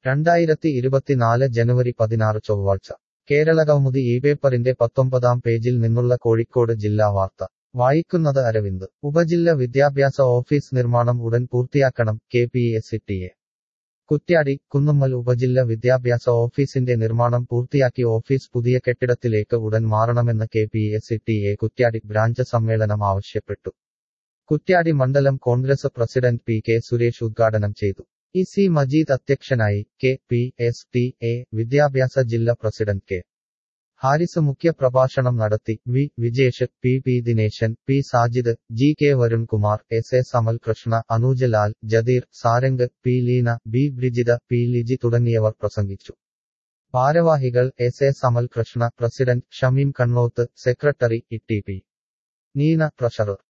രണ്ടായിരത്തി ഇരുപത്തിനാല് ജനുവരി പതിനാറ് ചൊവ്വാഴ്ച കേരള കൗമുദി ഈ പേപ്പറിന്റെ പത്തൊമ്പതാം പേജിൽ നിന്നുള്ള കോഴിക്കോട് ജില്ലാ വാർത്ത വായിക്കുന്നത് അരവിന്ദ് ഉപജില്ല വിദ്യാഭ്യാസ ഓഫീസ് നിർമ്മാണം ഉടൻ പൂർത്തിയാക്കണം K P S T A Kuttiady Kunnummal ഉപജില്ല വിദ്യാഭ്യാസ ഓഫീസിന്റെ നിർമ്മാണം പൂർത്തിയാക്കി ഓഫീസ് പുതിയ കെട്ടിടത്തിലേക്ക് ഉടൻ മാറണമെന്ന് K P S T A Kuttiady branch സമ്മേളനം ആവശ്യപ്പെട്ടു കുറ്റ്യാടി മണ്ഡലം Congress president P K Suresh ഉദ്ഘാടനം ചെയ്തു ഇ സി മജീദ് അധ്യക്ഷനായി K P S T A വിദ്യാഭ്യാസ ജില്ലാ പ്രസിഡന്റ് കെ ഹാരിസ് മുഖ്യ പ്രഭാഷണം നടത്തി V Vijesh P P Dineshan P Sajid G K Varunkumar S A Samal Krishna Anooj Lal Jadeer Sarang P Leena B Brijitha P Liji തുടങ്ങിയവർ പ്രസംഗിച്ചു ഭാരവാഹികൾ S A Samal Krishna president Shameem Kannoth secretary E T P Neena treasurer